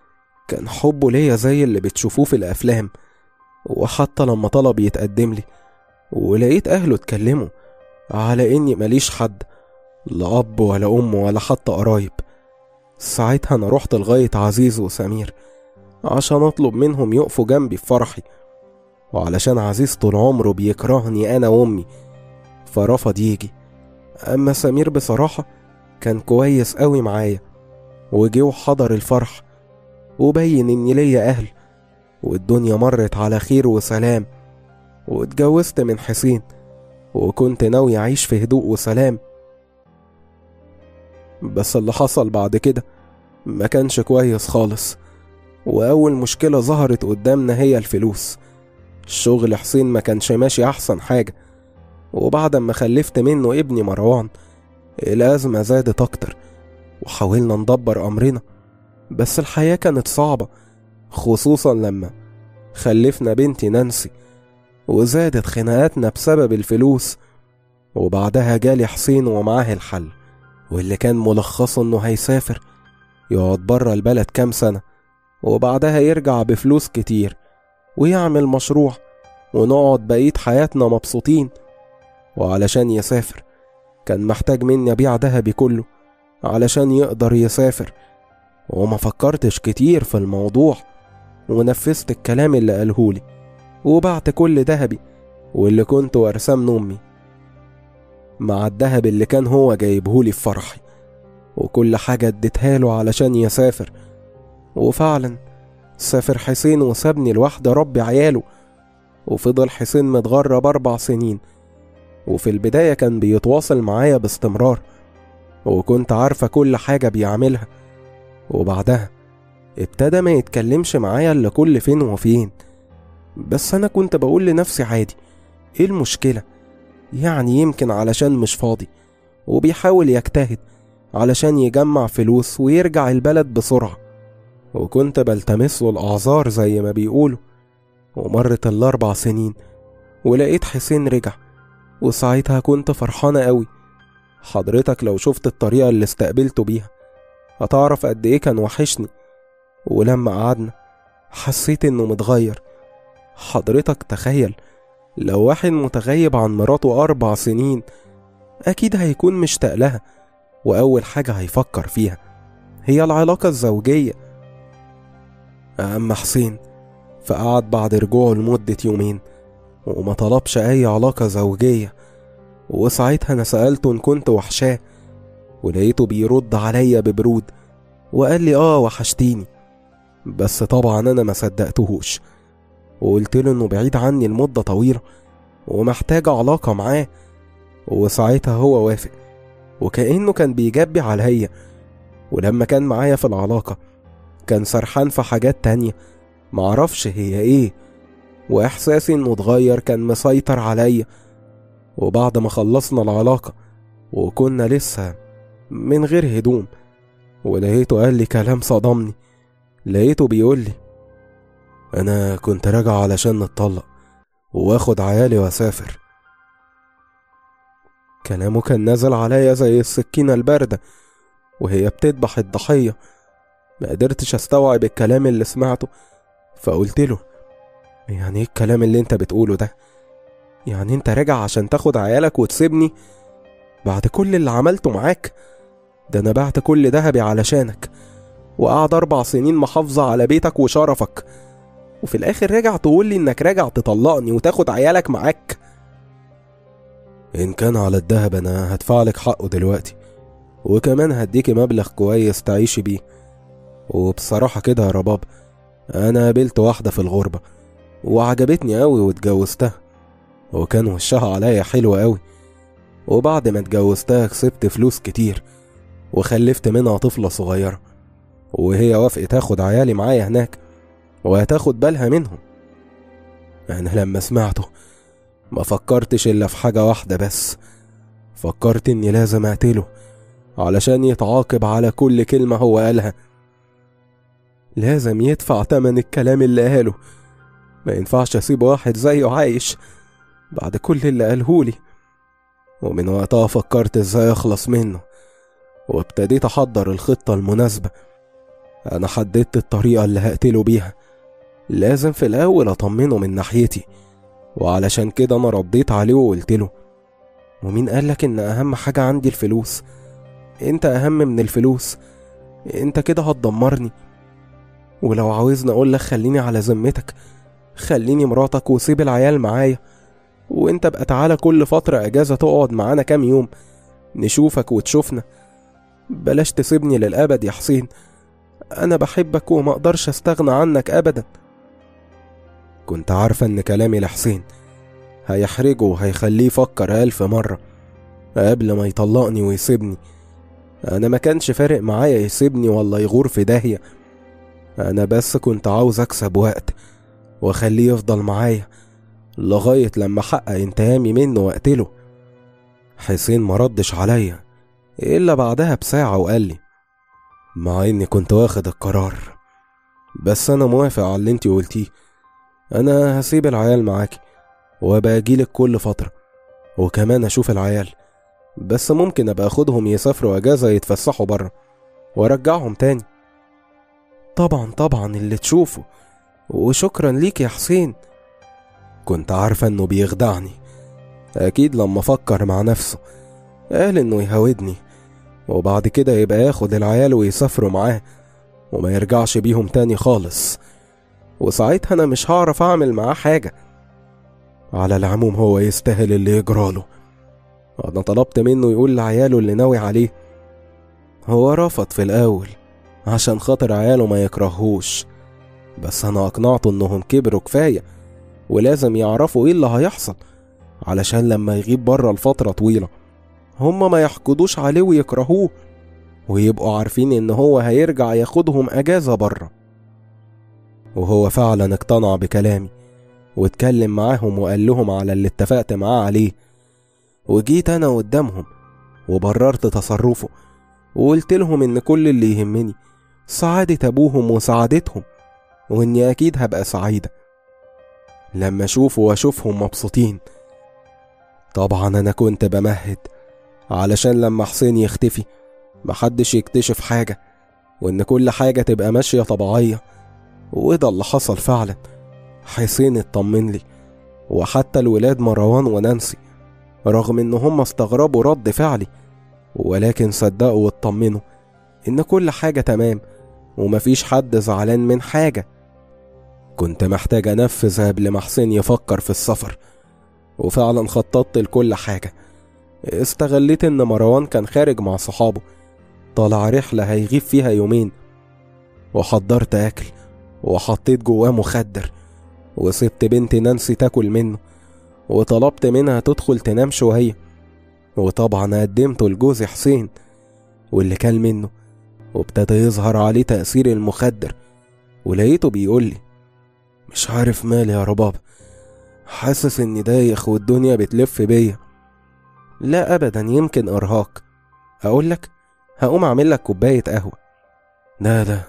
Speaker 1: كان حبه ليا زي اللي بتشوفوه في الأفلام وحتى لما طلب يتقدم لي ولقيت أهله اتكلموا على إني ماليش حد لا أب ولا أم ولا حتى قرايب ساعتها أنا رحت لغاية عزيز وسمير عشان أطلب منهم يقفوا جنبي في فرحي وعلشان عزيز طول عمره بيكرهني أنا وأمي فرفض يجي أما سمير بصراحة كان كويس قوي معايا وجه وحضر الفرح وبين إني ليا أهل والدنيا مرت على خير وسلام واتجوزت من حسين وكنت ناوي أعيش في هدوء وسلام بس اللي حصل بعد كده ما كانش كويس خالص وأول مشكلة ظهرت قدامنا هي الفلوس الشغل حسين ما كانش ماشي أحسن حاجة وبعد ما خلفت منه ابني مروان الأزمة زادت أكتر وحاولنا ندبر أمرنا بس الحياة كانت صعبة خصوصا لما خلفنا بنتي نانسي وزادت خناقاتنا بسبب الفلوس وبعدها جالي حسين ومعاه الحل واللي كان ملخصه انه هيسافر يقعد برا البلد كام سنة وبعدها يرجع بفلوس كتير ويعمل مشروع ونقعد بقية حياتنا مبسوطين وعلشان يسافر كان محتاج مني أبيع دهبي كله علشان يقدر يسافر وما فكرتش كتير في الموضوع ونفذت الكلام اللي قالهولي وبعت كل دهبي واللي كنت وارثاه من أمي مع الدهب اللي كان هو جايبهولي في فرحي وكل حاجة اديتها له علشان يسافر وفعلا سافر حسين وسابني لوحدي ربي عياله وفضل حسين متغرب أربع سنين وفي البداية كان بيتواصل معايا باستمرار وكنت عارفة كل حاجة بيعملها وبعدها ابتدى ما يتكلمش معايا إلا كل فين وفين بس أنا كنت بقول لنفسي عادي إيه المشكلة يعني يمكن علشان مش فاضي وبيحاول يجتهد علشان يجمع فلوس ويرجع البلد بسرعة وكنت بلتمسه الأعذار زي ما بيقولوا ومرت الأربع سنين ولقيت حسين رجع وساعتها كنت فرحانة قوي حضرتك لو شفت الطريقة اللي استقبلته بيها هتعرف قد ايه كان وحشني ولما قعدنا حسيت انه متغير حضرتك تخيل لو واحد متغيب عن مراته أربع سنين أكيد هيكون مشتاق لها وأول حاجة هيفكر فيها هي العلاقة الزوجية أما حسين فقعد بعد رجوعه لمدة يومين وما طلبش أي علاقة زوجية وساعتها أنا سألته إن كنت وحشاه ولقيته بيرد عليا ببرود وقال لي آه وحشتيني بس طبعا أنا ما صدقتهوش وقلت له إنه بعيد عني لمدة طويلة ومحتاج علاقة معاه وساعتها هو وافق وكأنه كان بيجبي عليا ولما كان معايا في العلاقة كان سرحان في حاجات تانية معرفش هي ايه وإحساسي إنه اتغير كان مسيطر عليا وبعد ما خلصنا العلاقة وكنا لسه من غير هدوم ولقيته قال لي كلام صدمني لقيته بيقول لي أنا كنت راجع علشان نتطلق واخد عيالي واسافر كلامه كان نازل عليا زي السكينة الباردة وهي بتذبح الضحية ما قدرتش استوعب الكلام اللي سمعته فقلت له يعني ايه الكلام اللي انت بتقوله ده يعني انت راجع عشان تاخد عيالك وتسيبني بعد كل اللي عملته معاك ده انا بعت كل ذهبي علشانك وقعد اربع سنين محافظة على بيتك وشرفك وفي الاخر راجع تقول لي انك راجع تطلقني وتاخد عيالك معاك ان كان على الدهب انا هدفعلك حقه دلوقتي وكمان هديكي مبلغ كويس تعيشي بيه وبصراحة كده يا رباب انا قابلت واحدة في الغربة وعجبتني قوي واتجوزتها وكان وشها عليا حلو قوي وبعد ما اتجوزتها كسبت فلوس كتير وخلفت منها طفلة صغيرة وهي وافقت تاخد عيالي معايا هناك وهتاخد بالها منهم أنا لما سمعته ما فكرتش إلا في حاجة واحدة بس فكرت إني لازم أقتله علشان يتعاقب على كل كلمة هو قالها لازم يدفع تمن الكلام اللي قاله ما ينفعش أسيب واحد زيه عايش بعد كل اللي قالهولي ومن وقتها فكرت ازاي اخلص منه وابتديت احضر الخطة المناسبة أنا حددت الطريقة اللي هقتله بيها لازم في الأول أطمنه من ناحيتي وعلشان كده أنا رديت عليه وقلت له ومين قالك إن أهم حاجة عندي الفلوس أنت أهم من الفلوس أنت كده هتدمرني ولو عاوزني أقولك خليني على ذمتك خليني مراتك وسيب العيال معايا وانت بقى تعالى كل فترة اجازة تقعد معانا كام يوم نشوفك وتشوفنا بلاش تسيبني للأبد يا حسين أنا بحبك وما أقدرش أستغنى عنك أبدا كنت عارفة إن كلامي لحسين هيحرجه وهيخليه يفكر ألف مرة قبل ما يطلقني ويسيبني أنا ما كانش فارق معايا يسيبني ولا يغور في داهية أنا بس كنت عاوز أكسب وقت وأخليه يفضل معايا لغاية لما أحقق انتقامي منه وأقتله حسين مردش عليا إلا بعدها بساعة وقال لي مع إني كنت واخد القرار بس أنا موافق على اللي انتي قلتيه أنا هسيب العيال معاكي وأبقى أجيلك كل فترة وكمان أشوف العيال بس ممكن أبقى أخدهم يسافروا أجازة يتفسحوا برا وأرجعهم تاني طبعا طبعا اللي تشوفه وشكرا ليك يا حسين كنت عارفة إنه بيخدعني أكيد لما فكر مع نفسه قال إنه يهودني وبعد كده يبقى ياخد العيال ويسافروا معاه وما يرجعش بيهم تاني خالص وساعتها أنا مش هعرف أعمل معاه حاجة على العموم هو يستاهل اللي يجراله أنا طلبت منه يقول لعياله اللي ناوي عليه هو رفض في الأول عشان خاطر عياله ما يكرهوش بس أنا أقنعته إنهم كبروا كفاية ولازم يعرفوا إيه اللي هيحصل علشان لما يغيب بره لفترة طويلة هما ما يحقدوش عليه ويكرهوه ويبقوا عارفين إن هو هيرجع ياخدهم أجازة بره وهو فعلا اقتنع بكلامي واتكلم معاهم وقال لهم على اللي اتفقت معاه عليه وجيت أنا قدامهم وبررت تصرفه وقلت لهم إن كل اللي يهمني سعادة أبوهم وسعادتهم وإني أكيد هبقى سعيدة لما أشوفه وأشوفهم مبسوطين طبعا أنا كنت بمهد علشان لما حسين يختفي محدش يكتشف حاجة وإن كل حاجة تبقى ماشية طبيعية وده اللي حصل فعلا حسين اطمن لي وحتى الولاد مروان ونانسي رغم إن هم استغربوا رد فعلي ولكن صدقوا واطمنوا إن كل حاجة تمام ومفيش حد زعلان من حاجة كنت محتاج أنفذ قبل ما حسين يفكر في السفر وفعلا خططت لكل حاجة استغليت إن مروان كان خارج مع صحابه طالع رحلة هيغيب فيها يومين وحضرت أكل وحطيت جواه مخدر وسبت بنت نانسي تاكل منه وطلبت منها تدخل تنام شوية وطبعا قدمته لجوزي حسين واللي كان منه وابتدى يظهر عليه تأثير المخدر ولقيته بيقول لي مش عارف مالي يا رباب حاسس اني دايخ والدنيا بتلف بيا لا ابدا يمكن ارهاق اقول لك هقوم اعمل لك كوبايه قهوه لا لا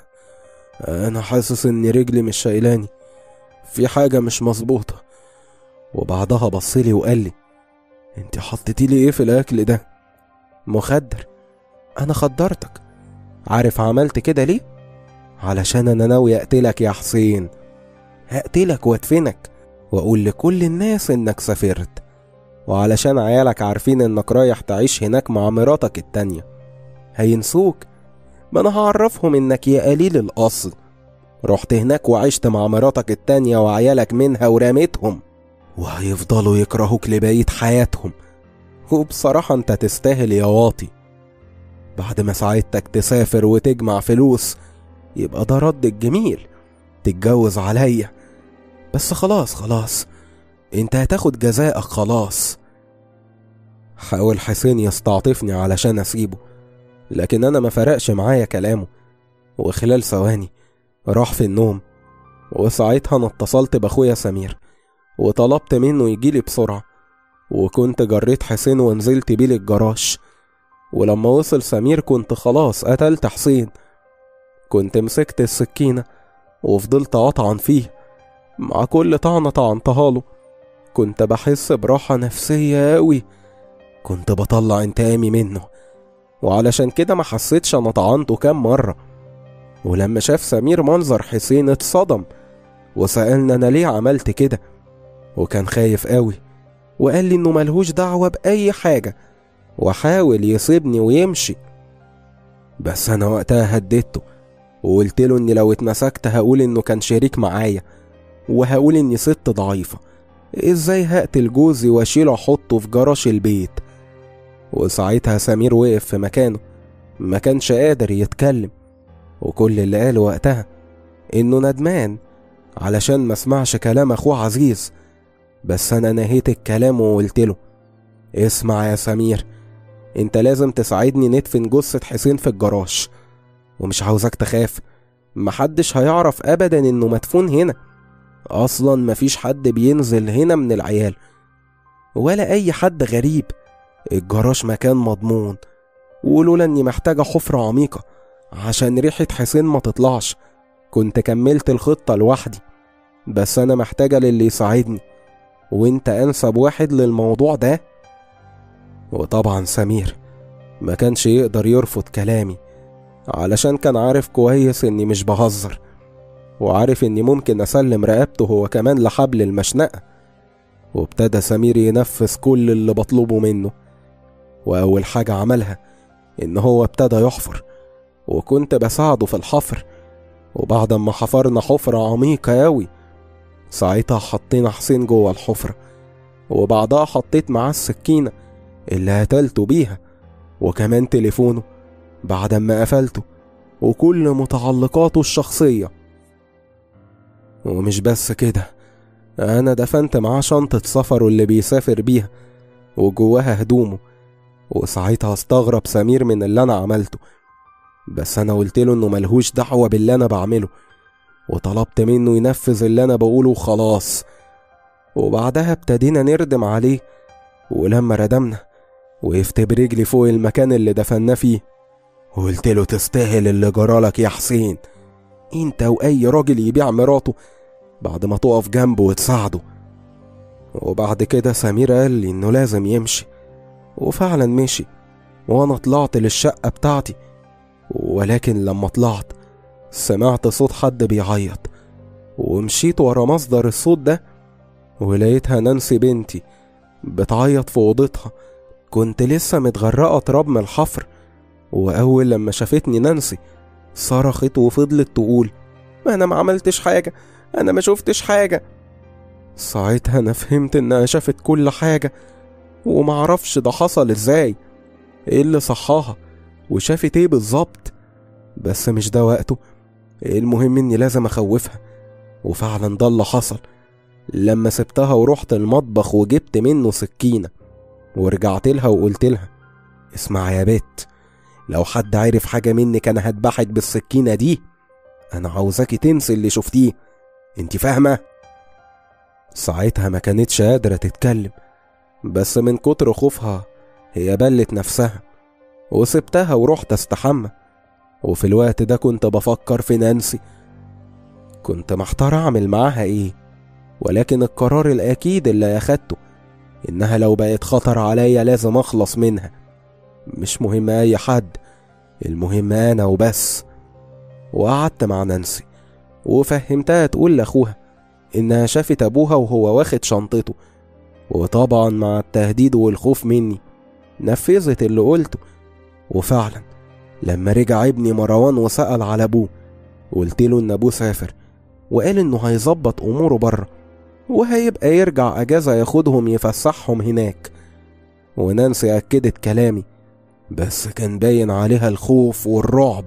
Speaker 1: انا حاسس ان رجلي مش شايلاني في حاجه مش مظبوطه وبعدها بصلي وقال لي انت حطيتي لي ايه في الاكل ده مخدر انا خدرتك عارف عملت كده ليه علشان انا ناوي اقتلك يا حسين هقتلك وادفنك واقول لكل الناس انك سافرت وعلشان عيالك عارفين انك رايح تعيش هناك مع مراتك التانية هينسوك ما انا هعرفهم انك يا قليل الاصل رحت هناك وعشت مع مراتك التانية وعيالك منها ورميتهم وهيفضلوا يكرهوك لبقية حياتهم وبصراحة انت تستاهل يا واطي بعد ما ساعدتك تسافر وتجمع فلوس يبقى ده رد الجميل تتجوز عليا بس خلاص خلاص انت هتاخد جزائك خلاص حاول حسين يستعطفني علشان اسيبه لكن انا ما فرقش معايا كلامه وخلال ثواني راح في النوم وساعتها انا اتصلت باخويا سمير وطلبت منه يجيلي بسرعة وكنت جريت حسين ونزلت بيه للجراج ولما وصل سمير كنت خلاص قتلت حسين كنت مسكت السكينة وفضلت أطعن فيه مع كل طعنة طعنتها له كنت بحس براحة نفسية أوي كنت بطلع انتقامي منه وعلشان كده ما حسيتش أنا طعنته كام مرة ولما شاف سمير منظر حسين اتصدم وسألنا أنا ليه عملت كده وكان خايف قوي وقال لي إنه ملهوش دعوة بأي حاجة وحاول يسيبني ويمشي بس أنا وقتها هددته وقلت له إني لو اتمسكت هقول إنه كان شريك معايا وهقول إني ست ضعيفة إزاي هقتل جوزي وأشيله أحطه في جراج البيت وساعتها سمير وقف في مكانه ما كانش قادر يتكلم وكل اللي قاله وقتها إنه ندمان علشان ما سمعش كلام أخوه عزيز بس أنا نهيت الكلام وقلت له اسمع يا سمير انت لازم تساعدني ندفن جثة حسين في الجراج ومش عاوزك تخاف محدش هيعرف ابدا انه مدفون هنا اصلا مفيش حد بينزل هنا من العيال ولا اي حد غريب الجراج مكان مضمون ولولا اني محتاجة حفرة عميقة عشان ريحة حسين ما تطلعش كنت كملت الخطة لوحدي بس انا محتاجة للي يساعدني وانت انسب واحد للموضوع ده وطبعا سمير ما كانش يقدر يرفض كلامي علشان كان عارف كويس اني مش بهزر وعارف اني ممكن اسلم رقبته هو كمان لحبل المشنقة وابتدى سمير ينفذ كل اللي بطلبه منه واول حاجة عملها ان هو ابتدى يحفر وكنت بساعده في الحفر وبعد ما حفرنا حفرة عميقة أوي ساعتها حطينا حسين جوه الحفرة وبعدها حطيت معاه السكينة اللي قتلته بيها وكمان تليفونه بعد ما قفلته وكل متعلقاته الشخصية ومش بس كده أنا دفنت معاه شنطة سفره اللي بيسافر بيها وجواها هدومه وساعتها استغرب سمير من اللي أنا عملته بس أنا قلت له إنه ملهوش دعوة باللي أنا بعمله وطلبت منه ينفذ اللي أنا بقوله وخلاص وبعدها ابتدينا نردم عليه ولما ردمنا وقفت برجلي فوق المكان اللي دفناه فيه وقلت له تستاهل اللي جرالك يا حسين انت واي راجل يبيع مراته بعد ما تقف جنبه وتساعده وبعد كده سمير قال لي انه لازم يمشي وفعلا مشي وانا طلعت للشقة بتاعتي ولكن لما طلعت سمعت صوت حد بيعيط ومشيت ورا مصدر الصوت ده ولقيتها نانسي بنتي بتعيط في اوضتها كنت لسه متغرقة تراب من الحفر وأول لما شافتني نانسي صرخت وفضلت تقول أنا ما عملتش حاجة أنا ما شفتش حاجة ساعتها أنا فهمت إنها شافت كل حاجة ومعرفش ده حصل إزاي إيه اللي صحاها وشافت إيه بالظبط بس مش ده وقته المهم إني لازم أخوفها وفعلا ده اللي حصل لما سبتها ورحت المطبخ وجبت منه سكينة ورجعت لها وقلت لها اسمع يا بت لو حد عرف حاجة منك أنا هدبحك بالسكينة دي أنا عاوزاكي تنسي اللي شفتيه انت فاهمة؟ ساعتها ما كانتش قادرة تتكلم بس من كتر خوفها هي بلت نفسها وسبتها ورحت استحمى وفي الوقت ده كنت بفكر في نانسي كنت محتار أعمل معاها إيه ولكن القرار الأكيد اللي أخدته إنها لو بقت خطر عليا لازم أخلص منها مش مهم أي حد المهم أنا وبس وقعدت مع نانسي وفهمتها تقول لأخوها إنها شافت أبوها وهو واخد شنطته وطبعا مع التهديد والخوف مني نفذت اللي قلته وفعلا لما رجع ابني مروان وسأل على أبوه قلت له إن أبوه سافر وقال إنه هيظبط أموره بره وهيبقى يرجع أجازة ياخدهم يفسحهم هناك ونانسي أكدت كلامي بس كان باين عليها الخوف والرعب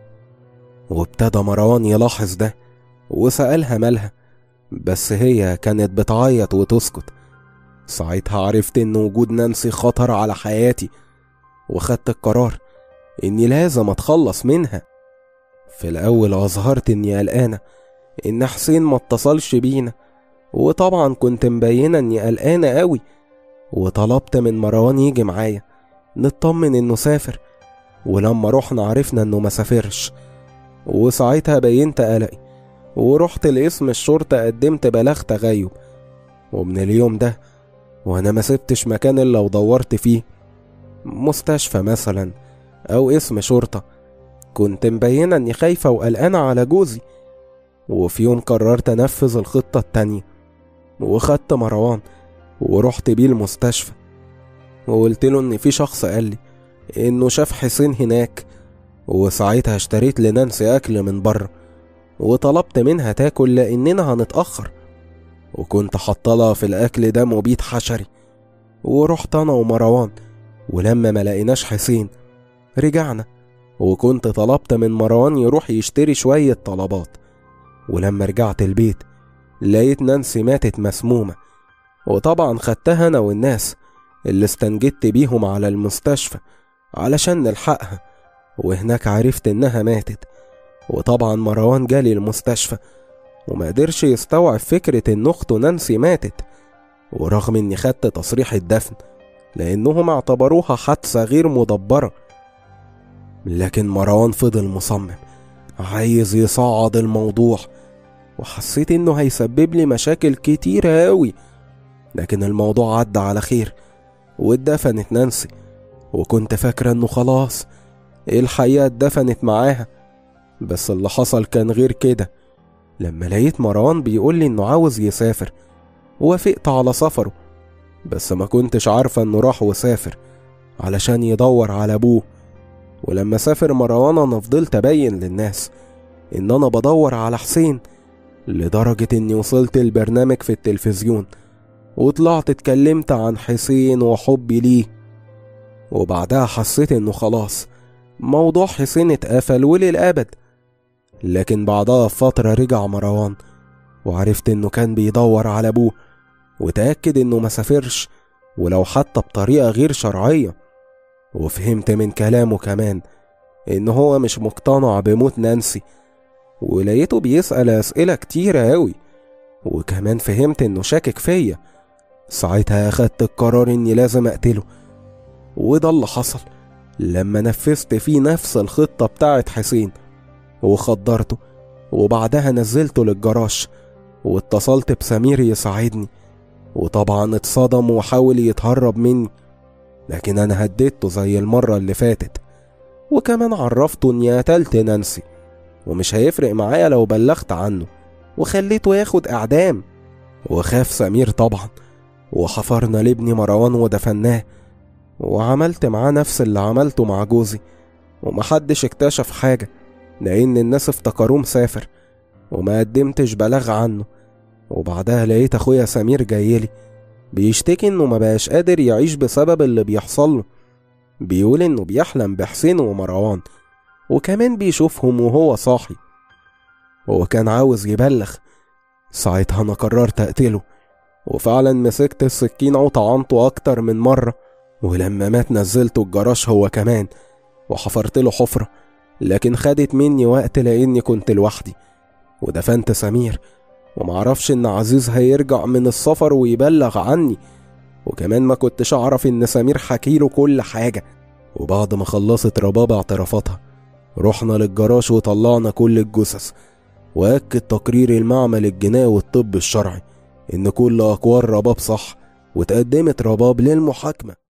Speaker 1: وابتدى مروان يلاحظ ده وسألها مالها بس هي كانت بتعيط وتسكت ساعتها عرفت ان وجود نانسي خطر على حياتي وخدت القرار اني لازم اتخلص منها في الاول اظهرت اني قلقانة ان حسين ما اتصلش بينا وطبعا كنت مبينة اني قلقانة قوي وطلبت من مروان يجي معايا نطمن انه سافر ولما رحنا عرفنا انه ما سافرش وساعتها بينت قلقي ورحت لاسم الشرطة قدمت بلاغ تغيب ومن اليوم ده وانا ما سبتش مكان الا ودورت فيه مستشفى مثلا او اسم شرطة كنت مبينة إني خايفة وقلقانة على جوزي وفي يوم قررت أنفذ الخطة التانية وخدت مروان ورحت بيه المستشفى وقلت له إن في شخص قال لي إنه شاف حسين هناك وساعتها اشتريت لنانسي أكل من بره وطلبت منها تاكل لأننا هنتأخر وكنت حاطلها في الأكل ده مبيد حشري ورحت أنا ومروان ولما ما لقيناش حسين رجعنا وكنت طلبت من مروان يروح يشتري شوية طلبات ولما رجعت البيت لقيت نانسي ماتت مسمومة وطبعا خدتها أنا والناس اللي استنجدت بيهم على المستشفى علشان نلحقها وهناك عرفت إنها ماتت وطبعا مروان جالي المستشفى وما قدرش يستوعب فكرة إن أخته نانسي ماتت ورغم إني خدت تصريح الدفن لأنهم اعتبروها حادثة غير مدبرة لكن مروان فضل مصمم عايز يصعد الموضوع وحسيت إنه هيسبب لي مشاكل كتيرة أوي لكن الموضوع عدى على خير واتدفنت نانسي وكنت فاكرة إنه خلاص الحقيقة اتدفنت معاها بس اللي حصل كان غير كده لما لقيت مروان بيقول لي إنه عاوز يسافر وافقت على سفره بس ما كنتش عارفة إنه راح وسافر علشان يدور على أبوه ولما سافر مروان أنا فضلت أبين للناس إن أنا بدور على حسين لدرجة إني وصلت البرنامج في التلفزيون وطلعت اتكلمت عن حسين وحبي ليه وبعدها حسيت إنه خلاص موضوع حسين اتقفل وللأبد لكن بعدها بفترة رجع مروان وعرفت إنه كان بيدور على أبوه وتأكد إنه ما سافرش ولو حتى بطريقة غير شرعية وفهمت من كلامه كمان إن هو مش مقتنع بموت نانسي ولقيته بيسأل أسئلة كتيرة أوي وكمان فهمت إنه شاكك فيا ساعتها أخدت القرار إني لازم أقتله وده اللي حصل لما نفذت فيه نفس الخطة بتاعت حسين وخدرته وبعدها نزلته للجراج واتصلت بسمير يساعدني وطبعا اتصدم وحاول يتهرب مني لكن انا هديته زي المرة اللي فاتت وكمان عرفته اني قتلت نانسي ومش هيفرق معايا لو بلغت عنه وخليته ياخد اعدام وخاف سمير طبعا وحفرنا لابني مروان ودفناه وعملت معاه نفس اللي عملته مع جوزي ومحدش اكتشف حاجة لأن الناس افتكروه مسافر وما قدمتش بلاغ عنه وبعدها لقيت أخويا سمير جايلي بيشتكي إنه ما بقاش قادر يعيش بسبب اللي بيحصل له بيقول إنه بيحلم بحسين ومروان وكمان بيشوفهم وهو صاحي هو كان عاوز يبلغ ساعتها أنا قررت أقتله وفعلا مسكت السكين وطعنته أكتر من مرة ولما مات نزلته الجراج هو كمان وحفرت له حفرة لكن خدت مني وقت لأني كنت لوحدي ودفنت سمير ومعرفش إن عزيز هيرجع من السفر ويبلغ عني وكمان ما كنتش أعرف إن سمير حكيله كل حاجة وبعد ما خلصت رباب اعترافاتها رحنا للجراج وطلعنا كل الجثث وأكد تقرير المعمل الجنائي والطب الشرعي إن كل أقوال رباب صح وتقدمت رباب للمحاكمة